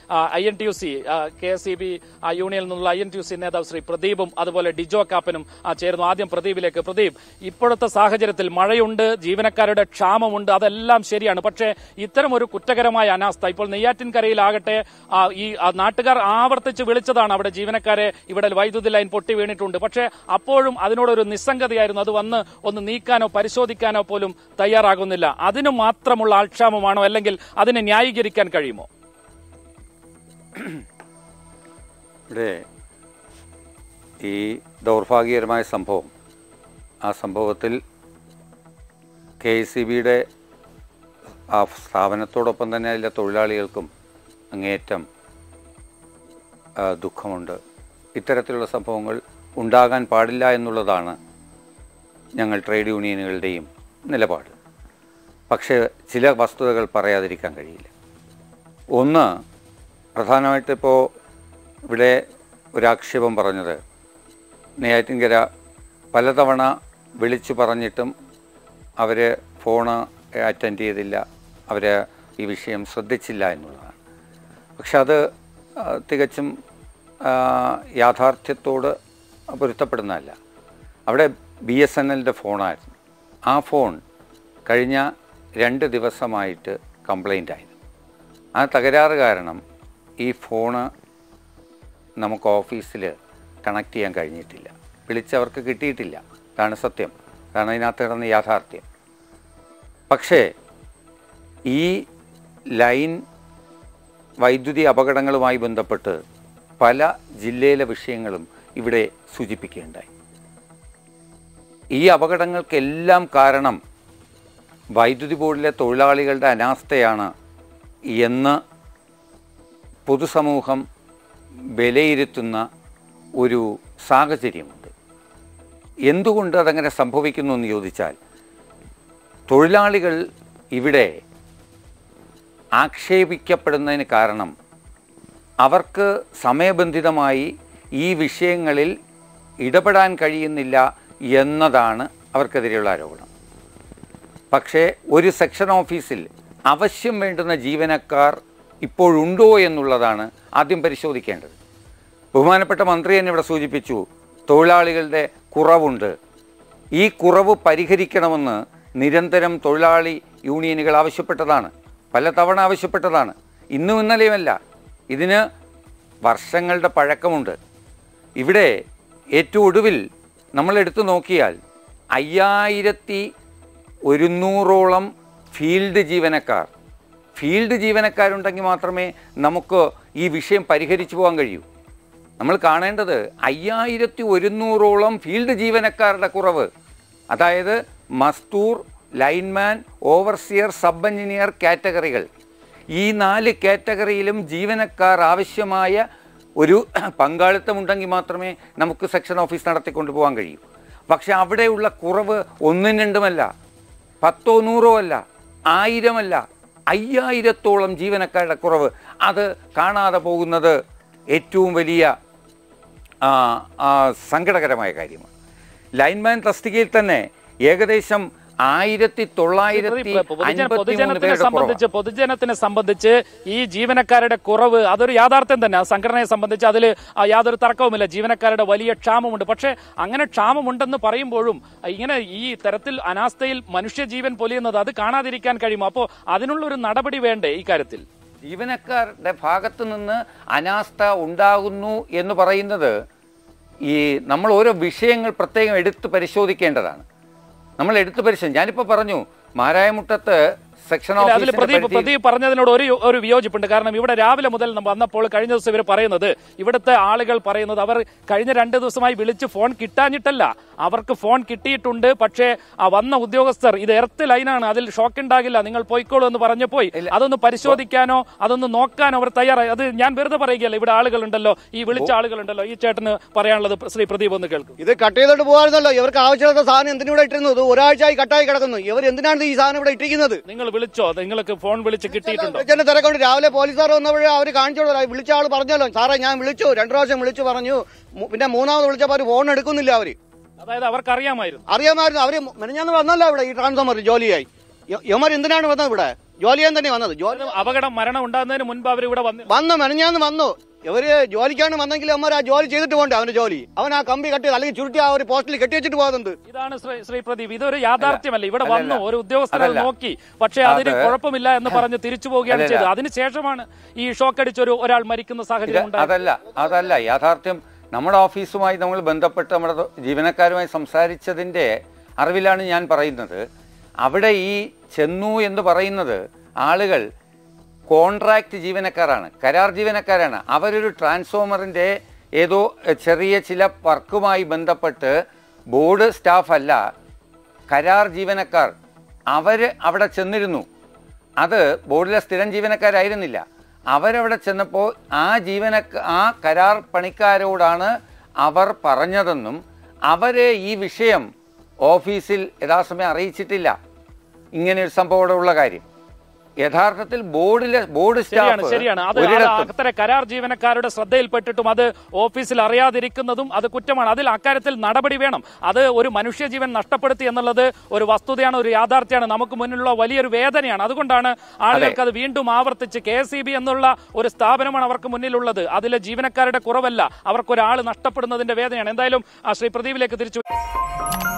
I N T U C K S E B യൂണിയനിൽ നിന്നുള്ള I N T U C നേതാവ് ശ്രീ പ്രദീപും അതുപോലെ ഡിജോ കാപ്പനും ആ, ചേർന്നു ആദ്യം പ്രദീപിലേക്ക് പ്രദീപ് ഇപ്പോഴത്തെ സാഹചര്യത്തിൽ മഴയുണ്ട് ജീവനക്കാരുടെ ക്ഷാമമുണ്ട് അതെല്ലാം ശരിയാണ് പക്ഷേ ഇത്തരം ഒരു കുറ്റകരമായ അനാസ്ഥ ഇപ്പോൾ നെയ്യാറ്റിൻകരയിലാകട്ടെ ആ, ഈ ആ, നാട്ടുകാർ ആവർത്തിച്ച് വിളിച്ചതാണ് അവിടെ ജീവനക്കാരെ ഇവിടെ വൈദ്യുതി ലൈൻ പൊട്ടി വീണിട്ടുണ്ട് പക്ഷേ അപ്പോഴും അതിനോടൊരു നിസ്സംഗതയായിരുന്നു അത് വന്ന് ഒന്ന് നീക്കാനോ പരിശോധിക്കാനോ പോലും തയ്യാറാകുന്നില്ല അതിനു മാത്രമുള്ള ആൾക്ഷാമമാണോ അല്ലെങ്കിൽ അതിനെ ന്യായീകരിക്കാൻ കഴിയുമോ ഇവിടെ ഈ ദൗർഭാഗ്യകരമായ സംഭവം ആ സംഭവത്തിൽ കെ എസ് സി ബിയുടെ ആ സ്ഥാപനത്തോടൊപ്പം തന്നെ അതിലെ തൊഴിലാളികൾക്കും അങ്ങേയറ്റം ആ, ദുഃഖമുണ്ട് ഇത്തരത്തിലുള്ള സംഭവങ്ങൾ ഉണ്ടാകാൻ പാടില്ല എന്നുള്ളതാണ് ഞങ്ങൾ ട്രേഡ് യൂണിയനുകളുടെയും നിലപാട് പക്ഷേ ചില വസ്തുതകൾ പറയാതിരിക്കാൻ കഴിയില്ല ഒന്ന് പ്രധാനമായിട്ട് ഇപ്പോൾ ഇവിടെ ഒരാക്ഷേപം പറഞ്ഞത് നെയ്യാറ്റിൻകര പലതവണ വിളിച്ചു പറഞ്ഞിട്ടും അവർ ഫോണ് അറ്റൻഡ് ചെയ്തില്ല അവർ ഈ വിഷയം ശ്രദ്ധിച്ചില്ല എന്നുള്ളതാണ് പക്ഷെ അത് ആ, തികച്ചും ആ, യാഥാർത്ഥ്യത്തോട് പൊരുത്തപ്പെടുന്നതല്ല അവിടെ ബി എസ് എൻ എല്ലിൻ്റെ ഫോണായിരുന്നു ആ ഫോൺ കഴിഞ്ഞ രണ്ട് ദിവസമായിട്ട് കംപ്ലൈൻ്റ് ആയിരുന്നു ആ തകരാറ് കാരണം ഈ ഫോണ് നമുക്ക് ഓഫീസിൽ കണക്ട് ചെയ്യാൻ കഴിഞ്ഞിട്ടില്ല വിളിച്ചവർക്ക് കിട്ടിയിട്ടില്ല അതാണ് സത്യം അതാണ് ഇതിനകത്ത് കിടന്ന യാഥാർത്ഥ്യം പക്ഷേ ഈ ലൈൻ വൈദ്യുതി അപകടങ്ങളുമായി ബന്ധപ്പെട്ട് പല ജില്ലയിലെ വിഷയങ്ങളും ഇവിടെ സൂചിപ്പിക്കുകയുണ്ടായി ഈ അപകടങ്ങൾക്കെല്ലാം കാരണം വൈദ്യുതി ബോർഡിലെ തൊഴിലാളികളുടെ അനാസ്ഥയാണ് എന്ന് പൊതുസമൂഹം വിലയിരുത്തുന്ന ഒരു സാഹചര്യമുണ്ട് എന്തുകൊണ്ട് അതങ്ങനെ സംഭവിക്കുന്നു എന്ന് ചോദിച്ചാൽ തൊഴിലാളികൾ ഇവിടെ ആക്ഷേപിക്കപ്പെടുന്നതിന് കാരണം അവർക്ക് സമയബന്ധിതമായി ഈ വിഷയങ്ങളിൽ ഇടപെടാൻ കഴിയുന്നില്ല എന്നതാണ് അവർക്കെതിരെയുള്ള ആരോപണം പക്ഷേ ഒരു സെക്ഷൻ ഓഫീസിൽ അവശ്യം വേണ്ടുന്ന ജീവനക്കാർ ഇപ്പോഴുണ്ടോ എന്നുള്ളതാണ് ആദ്യം പരിശോധിക്കേണ്ടത് ബഹുമാനപ്പെട്ട മന്ത്രി തന്നെ ഇവിടെ സൂചിപ്പിച്ചു തൊഴിലാളികളുടെ കുറവുണ്ട് ഈ കുറവ് പരിഹരിക്കണമെന്ന് നിരന്തരം തൊഴിലാളി യൂണിയനുകൾ ആവശ്യപ്പെട്ടതാണ് പലതവണ ആവശ്യപ്പെട്ടതാണ് ഇന്നും ഇന്നലെയുമല്ല ഇതിന് വർഷങ്ങളുടെ പഴക്കമുണ്ട് ഇവിടെ ഏറ്റവും ഒടുവിൽ നമ്മൾ എടുത്തു നോക്കിയാൽ അയ്യായിരത്തി ഒരുന്നൂറോളം ഫീൽഡ് ജീവനക്കാർ ഫീൽഡ് ജീവനക്കാരുണ്ടെങ്കിൽ മാത്രമേ നമുക്ക് ഈ വിഷയം പരിഹരിച്ചു പോകാൻ കഴിയൂ നമ്മൾ കാണേണ്ടത് അയ്യായിരത്തി ഒരുന്നൂറോളം ഫീൽഡ് ജീവനക്കാരുടെ കുറവ് അതായത് മസ്തൂർ ലൈൻമാൻ ഓവർസിയർ സബ് എഞ്ചിനീയർ കാറ്റഗറികൾ ഈ നാല് കാറ്റഗറിയിലും ജീവനക്കാർ ആവശ്യമായ ഒരു പങ്കാളിത്തമുണ്ടെങ്കിൽ മാത്രമേ നമുക്ക് സെക്ഷൻ ഓഫീസ് നടത്തിക്കൊണ്ടു പോകാൻ കഴിയൂ പക്ഷെ അവിടെയുള്ള കുറവ് ഒന്നും രണ്ടുമല്ല പത്തോ നൂറോ അല്ല ആയിരമല്ല അയ്യായിരത്തോളം ജീവനക്കാരുടെ കുറവ് അത് കാണാതെ പോകുന്നത് ഏറ്റവും വലിയ ആ, ആ, സങ്കടകരമായ കാര്യമാണ് ലൈൻമാൻ തസ്തികയിൽ തന്നെ ഏകദേശം ആയിരത്തി തൊള്ളായിരത്തി പൊതുജന- അൻപത്തി മൂന്ന് പൊതുജനത്തിനെ പേരുടെ കുറവാണ് സംബന്ധിച്ച് പൊതുജനത്തിനെ സംബന്ധിച്ച് ഈ ജീവനക്കാരുടെ കുറവ് അതൊരു യാഥാർത്ഥ്യം തന്നെ ആ സംഘടനയെ സംബന്ധിച്ച് അതിൽ യാതൊരു തർക്കവുമില്ല ജീവനക്കാരുടെ വലിയ ക്ഷാമമുണ്ട് പക്ഷേ അങ്ങനെ ക്ഷാമമുണ്ടെന്ന് പറയുമ്പോഴും ആ, ഇങ്ങനെ ഈ തരത്തിൽ അനാസ്ഥയിൽ മനുഷ്യജീവൻ പൊലിയുന്നത് അത് കാണാതിരിക്കാൻ കഴിയുമോ അപ്പോൾ അതിനുള്ള ഒരു നടപടി വേണ്ടേ ഈ കാര്യത്തിൽ ജീവനക്കാരുടെ ഭാഗത്തു നിന്ന് അനാസ്ഥ ഉണ്ടാകുന്നു എന്ന് പറയുന്നത് ഈ നമ്മൾ ഓരോ വിഷയങ്ങൾ പ്രത്യേകം എടുത്ത് പരിശോധിക്കേണ്ടതാണ് നമ്മൾ എടുത്ത് പരിശോധന ഞാനിപ്പോൾ പറഞ്ഞു മാരായമുട്ടത്ത് സെക്ഷൻ ഇല്ല, അതിൽ ഓഫീസിന്റെ പ്രദീപ് പരിധിയിൽ- പ്രദീപ് പറഞ്ഞതിനോട് ഒരു ഒരു വിയോജിപ്പുണ്ട് കാരണം ഇവിടെ രാവിലെ മുതൽ നമ്മൾ വന്നപ്പോൾ കഴിഞ്ഞ ദിവസം ഇവർ പറയുന്നത് ഇവിടുത്തെ ആളുകൾ പറയുന്നത് അവർ കഴിഞ്ഞ രണ്ട് ദിവസമായി വിളിച്ച് ഫോൺ കിട്ടാഞ്ഞിട്ടല്ല അവർക്ക് ഫോൺ കിട്ടിയിട്ടുണ്ട് പക്ഷേ ആ വന്ന ഉദ്യോഗസ്ഥർ ഇത് എർത്ത് ലൈനാണ് അതിൽ ഷോക്ക് ഉണ്ടാകില്ല നിങ്ങൾ പോയിക്കോളൂ എന്ന് പറഞ്ഞപ്പോൾ അതൊന്ന് പരിശോധിക്കാനോ അതൊന്ന് നോക്കാനോ അവർ തയ്യാറായി അത് ഞാൻ വെറുതെ പറയുകയല്ല ഇവിടെ ആളുകളുണ്ടല്ലോ ഈ വിളിച്ച ആളുകളുണ്ടല്ലോ ഈ ചേട്ടന് പറയാനുള്ളത് ശ്രീ പ്രദീപ് ഒന്ന് കേൾക്കും ഇത് കട്ട് ചെയ്തിട്ട് പോകാറുണ്ടല്ലോ ഇവർക്ക് ആവശ്യമില്ലാത്ത സാധനം എന്തിനു ഇവിടെ ഇട്ടിരുന്നു ഇത് ഒരാഴ്ചയായി കട്ടായി കിടക്കുന്നു ഇവർ എന്തിനാണ് ഈ സാധനം ഇവിടെ ഇട്ടിരിക്കുന്നത് നിങ്ങൾ വിളിച്ചോ നിങ്ങൾക്ക് ഫോൺ വിളിച്ച് കിട്ടിയിട്ടുണ്ടോ വിളിച്ചതിന്റെ തിരക്കുണ്ട് രാവിലെ പോലീസുകാർ വന്നപ്പോഴേ അവർ കാണിച്ചോളൂ വിളിച്ച ആൾ പറഞ്ഞല്ലോ സാറേ ഞാൻ വിളിച്ചു രണ്ടു പ്രാവശ്യം വിളിച്ചു പറഞ്ഞു മു- പിന്നെ മൂന്നാമത് വിളിച്ചപ്പോൾ അവർ ഫോൺ എടുക്കുന്നില്ല അവര് അതായത് അവർക്ക് അറിയാമായിരുന്നു അറിയാമായിരുന്നു അവര് മെനഞ്ഞാന്ന് വന്നല്ലോ ഇവിടെ ഈ ട്രാൻസ്ഫോമർ ജോലിയായി യവന്മാർ എന്തിനാണ് വന്നത് ഇവിടെ ജോലി ചെയ്യാൻ തന്നെ വന്നത് ജോലി അപകടം മരണം ഉണ്ടാകുന്നതിന് മുൻപ് അവർ ഇവിടെ വന്നു വന്നു മെനഞ്ഞാന്ന് വന്നു ഇവര് ജോലിക്കാണ് വന്നെങ്കിൽ അവന്മാർ ആ ജോലി ചെയ്തിട്ട് പോകണ്ടേ അവന്റെ ജോലി അവൻ ആ കമ്പി കട്ടി അല്ലെങ്കിൽ ചുരുട്ടി ആ ഒരു പോസ്റ്റിൽ കെട്ടി വെച്ചിട്ട് പോകുന്നുണ്ട് ഇതാണ് ശ്രീ ശ്രീ പ്രദീപ് ഇതൊരു യാഥാർത്ഥ്യമല്ല ഇവിടെ അല്ല, വന്നു അല്ല. ഒരു ഉദ്യോഗസ്ഥർ അത് അതല്ല. നോക്കി പക്ഷേ അതിന് അത് കുഴപ്പമില്ല എന്ന് പറഞ്ഞ് തിരിച്ചു പോവുകയാണ് അല്ലല്ല. ചെയ്തത് അതിനുശേഷമാണ് ഈ ഷോക്ക് അടിച്ചൊരു ഒരാൾ മരിക്കുന്ന ഇത് സാഹചര്യം ഉണ്ടായത് അതല്ല അതല്ല യാഥാർത്ഥ്യം നമ്മുടെ ഓഫീസുമായി നമ്മൾ ബന്ധപ്പെട്ട് നമ്മുടെ തൊ- ജീവനക്കാരുമായി സംസാരിച്ചതിൻ്റെ അറിവിലാണ് ഞാൻ പറയുന്നത് അവിടെ ഈ ചെന്നു എന്ന് പറയുന്നത് ആളുകൾ കോൺട്രാക്ട് ജീവനക്കാരാണ് കരാർ ജീവനക്കാരാണ് അവരൊരു ട്രാൻസ്ഫോമറിൻ്റെ ഏതോ എ, ചെറിയ ചില വർക്കുമായി ബന്ധപ്പെട്ട് ബോർഡ് സ്റ്റാഫ് അല്ല കരാർ ജീവനക്കാർ അവർ അവിടെ ചെന്നിരുന്നു അത് ബോർഡിലെ സ്ഥിരം ജീവനക്കാരായിരുന്നില്ല അവരവിടെ ചെന്നപ്പോൾ ആ ജീവനക്ക ആ കരാർ പണിക്കാരോടാണ് അവർ പറഞ്ഞതെന്നും അവരെ ഈ വിഷയം ഓഫീസിൽ യഥാസമയം അറിയിച്ചിട്ടില്ല ഇങ്ങനെ ഒരു സംഭവം അവിടെ ഉള്ള കാര്യം യഥാർത്ഥത്തിൽ ബോർഡിലെ ബോർഡ് ശരിയാണ് സ്റ്റാഫ് ശരിയാണ് അത് അത് ഒരിടത്തും അത്തരം കരാർ ജീവനക്കാരുടെ ശ്രദ്ധയിൽപ്പെട്ടിട്ടും അത് ഓഫീസിൽ അറിയാതിരിക്കുന്നതും അത് കുറ്റമാണ് അതിൽ അക്കാര്യത്തിൽ നടപടി വേണം അത് ഒരു മനുഷ്യജീവൻ നഷ്ടപ്പെടുത്തി എന്നുള്ളത് ഒരു വസ്തുതയാണ് ഒരു യാഥാർത്ഥ്യമാണ് നമുക്ക് മുന്നിലുള്ള വലിയൊരു വേദനയാണ് അതുകൊണ്ടാണ് ആളുകൾക്ക് അത് വീണ്ടും ആവർത്തിച്ച് കെ എസ് എന്നുള്ള ഒരു സ്ഥാപനമാണ് അവർക്ക് മുന്നിലുള്ളത് അതിലെ ജീവനക്കാരുടെ കുറവല്ല അവർക്ക് ഒരാൾ നഷ്ടപ്പെടുന്നതിന്റെ വേദനയാണ് എന്തായാലും ആ ശ്രീ പ്രദീപിലേക്ക് തിരിച്ചു